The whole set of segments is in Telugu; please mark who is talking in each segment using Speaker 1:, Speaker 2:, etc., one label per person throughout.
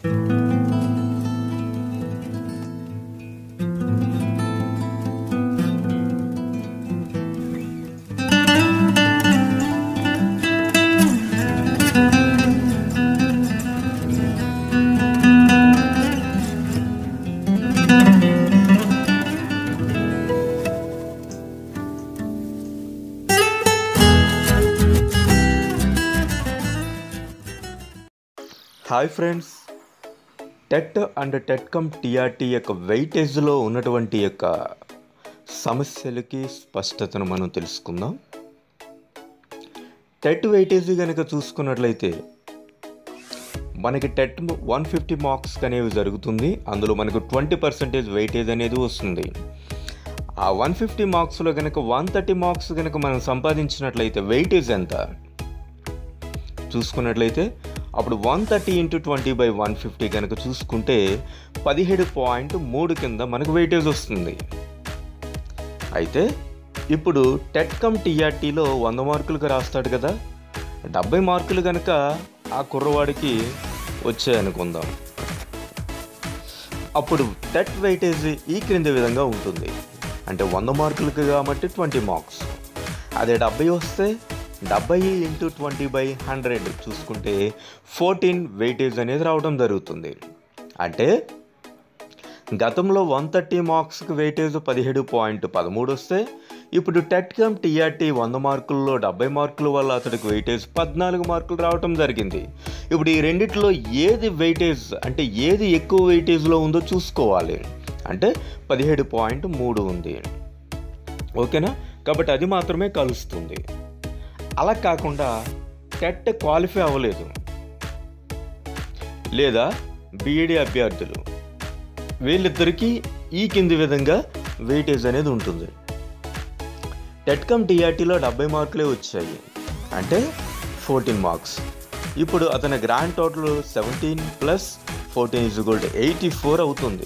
Speaker 1: hi friends TET and TET cum TRT యొక్క వెయిటేజ్లో ఉన్నటువంటి యొక్క సమస్యలకి స్పష్టతను మనం తెలుసుకుందాం టెట్ వెయిటేజ్ కనుక చూసుకున్నట్లయితే మనకి టెట్ వన్ ఫిఫ్టీ మార్క్స్ అనేవి జరుగుతుంది అందులో మనకు ట్వంటీ పర్సెంటేజ్ వెయిటేజ్ అనేది వస్తుంది ఆ వన్ ఫిఫ్టీ మార్క్స్లో కనుక వన్ థర్టీ మార్క్స్ కనుక మనం సంపాదించినట్లయితే వెయిటేజ్ ఎంత చూసుకున్నట్లయితే అప్పుడు one thirty into twenty by one fifty కనుక చూసుకుంటే పదిహేడు పాయింట్ మూడు కింద మనకు వెయిటేజ్ వస్తుంది అయితే ఇప్పుడు టెట్ కమ్ టీఆర్టీలో వంద మార్కులకు రాస్తాడు కదా డెబ్బై మార్కులు కనుక ఆ కుర్రవాడికి వచ్చాయనుకుందాం అప్పుడు టెట్ వెయిటేజ్ ఈ క్రింది విధంగా ఉంటుంది అంటే వంద మార్కులకు కాబట్టి ట్వంటీ మార్క్స్ అదే డెబ్బై వస్తే డెబ్బై ఇంటూ ట్వంటీ బై హండ్రెడ్ చూసుకుంటే ఫోర్టీన్ వెయిటేజ్ అనేది రావడం జరుగుతుంది అంటే గతంలో వన్ థర్టీ మార్క్స్కి వెయిటేజ్ పదిహేడు పాయింట్ పదమూడు వస్తే ఇప్పుడు టెట్ కమ్ టీఆర్టీ వంద మార్కుల్లో డెబ్బై మార్కుల వల్ల అతడికి వెయిటేజ్ పద్నాలుగు మార్కులు రావటం జరిగింది ఇప్పుడు ఈ రెండిట్లో ఏది వెయిటేజ్ అంటే ఏది ఎక్కువ వెయిటేజ్లో ఉందో చూసుకోవాలి అంటే పదిహేడు పాయింట్ మూడు ఉంది ఓకేనా కాబట్టి అది మాత్రమే కలుస్తుంది అలా కాకుండా టెట్ క్వాలిఫై అవ్వలేదు లేదా బీఈడి అభ్యర్థులు వీళ్ళిద్దరికీ ఈ కింది విధంగా వెయిటేజ్ అనేది ఉంటుంది టెట్కమ్ టీఆర్టీలో డెబ్బై మార్కులే వచ్చాయి అంటే ఫోర్టీన్ మార్క్స్ ఇప్పుడు అతని grand total seventeen plus fourteen is gold eighty four అవుతుంది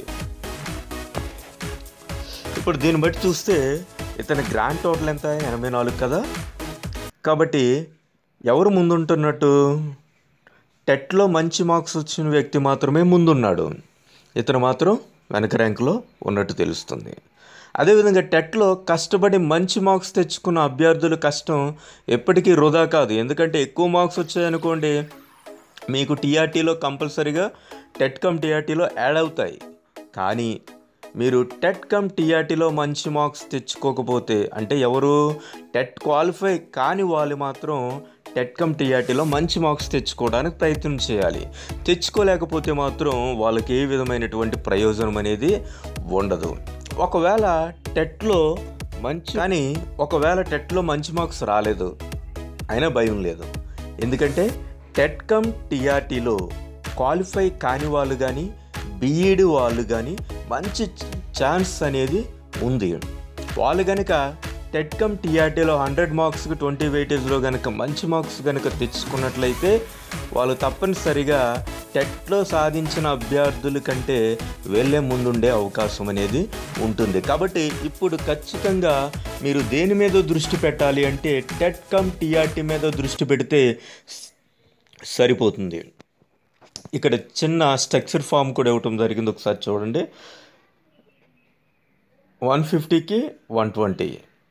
Speaker 1: ఇప్పుడు దీన్ని బట్టి చూస్తే ఇతని గ్రాండ్ టోటల్ ఎంత ఎనభై నాలుగు కదా కాబట్టి ఎవరు ముందుంటున్నట్టు టెట్లో మంచి మార్క్స్ వచ్చిన వ్యక్తి మాత్రమే ముందున్నాడు ఇతను మాత్రం వెనక ర్యాంకులో ఉన్నట్టు తెలుస్తుంది అదేవిధంగా టెట్లో కష్టపడి మంచి మార్క్స్ తెచ్చుకున్న అభ్యర్థుల కష్టం ఎప్పటికీ వృధా కాదు ఎందుకంటే ఎక్కువ మార్క్స్ వచ్చాయనుకోండి మీకు టీఆర్టీలో కంపల్సరీగా టెట్ కమ్ టీఆర్టీలో యాడ్ అవుతాయి కానీ మీరు టెట్ కమ్ టీఆర్టీలో మంచి మార్క్స్ తెచ్చుకోకపోతే అంటే ఎవరు టెట్ క్వాలిఫై కాని వాళ్ళు మాత్రం టెట్ కమ్ టీఆర్టీలో మంచి మార్క్స్ తెచ్చుకోవడానికి ప్రయత్నం చేయాలి తెచ్చుకోలేకపోతే మాత్రం వాళ్ళకి ఏ విధమైనటువంటి ప్రయోజనం అనేది ఉండదు ఒకవేళ టెట్లో మంచి కానీ ఒకవేళ టెట్లో మంచి మార్క్స్ రాలేదు అయినా భయం లేదు ఎందుకంటే టెట్ కమ్ టీఆర్టీలో క్వాలిఫై కాని వాళ్ళు కానీ బీఈడి వాళ్ళు కానీ మంచి ఛాన్స్ అనేది ఉంది వాళ్ళు కనుక టెట్ కమ్ టీఆర్టీలో హండ్రెడ్ మార్క్స్కి ట్వంటీ వెయిటేజ్లో కనుక మంచి మార్క్స్ కనుక తెచ్చుకున్నట్లయితే వాళ్ళు తప్పనిసరిగా టెట్లో సాధించిన అభ్యర్థుల కంటే వెళ్ళే ముందుండే అవకాశం అనేది ఉంటుంది కాబట్టి ఇప్పుడు ఖచ్చితంగా మీరు దేని మీద దృష్టి పెట్టాలి అంటే టెట్ కమ్ టీఆర్టీ మీద దృష్టి పెడితే సరిపోతుంది ఇక్కడ చిన్న స్ట్రక్చర్ ఫామ్ కూడా ఇవ్వటం జరిగింది ఒకసారి చూడండి వన్ ఫిఫ్టీకి వన్ ట్వంటీ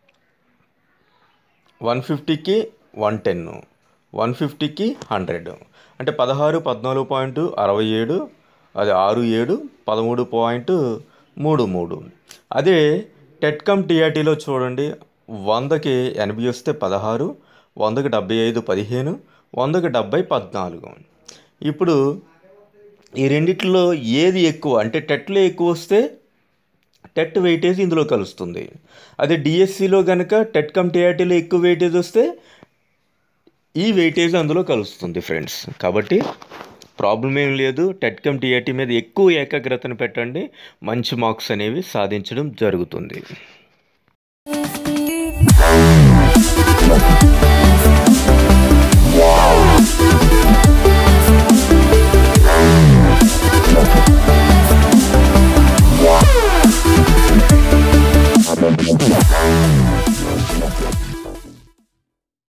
Speaker 1: వన్ ఫిఫ్టీకి వన్ టెన్ వన్ ఫిఫ్టీకి హండ్రెడ్ అంటే పదహారు పద్నాలుగు పాయింట్ అరవై ఏడు అది ఆరు ఏడు పదమూడు పాయింట్ మూడు మూడు అదే టెట్కమ్ టీఆర్టీలో చూడండి వందకి ఎనభై వస్తే పదహారు వందకి డెబ్బై ఐదు పదిహేను వందకి డెబ్బై పద్నాలుగు ఇప్పుడు ఈ రెండిట్లో ఏది ఎక్కువ అంటే టెట్లో ఎక్కువ వస్తే టెట్ వెయిటేజ్ ఇందులో కలుస్తుంది అదే డిఎస్సిలో కనుక టెట్ కమ్ టీఆర్టీలో ఎక్కువ వెయిటేజ్ వస్తే ఈ వెయిటేజ్ అందులో కలుస్తుంది ఫ్రెండ్స్ కాబట్టి ప్రాబ్లం ఏం లేదు టెట్ కమ్ టీఆర్టీ మీద ఎక్కువ ఏకాగ్రతను పెట్టండి మంచి మార్క్స్ అనేవి సాధించడం జరుగుతుంది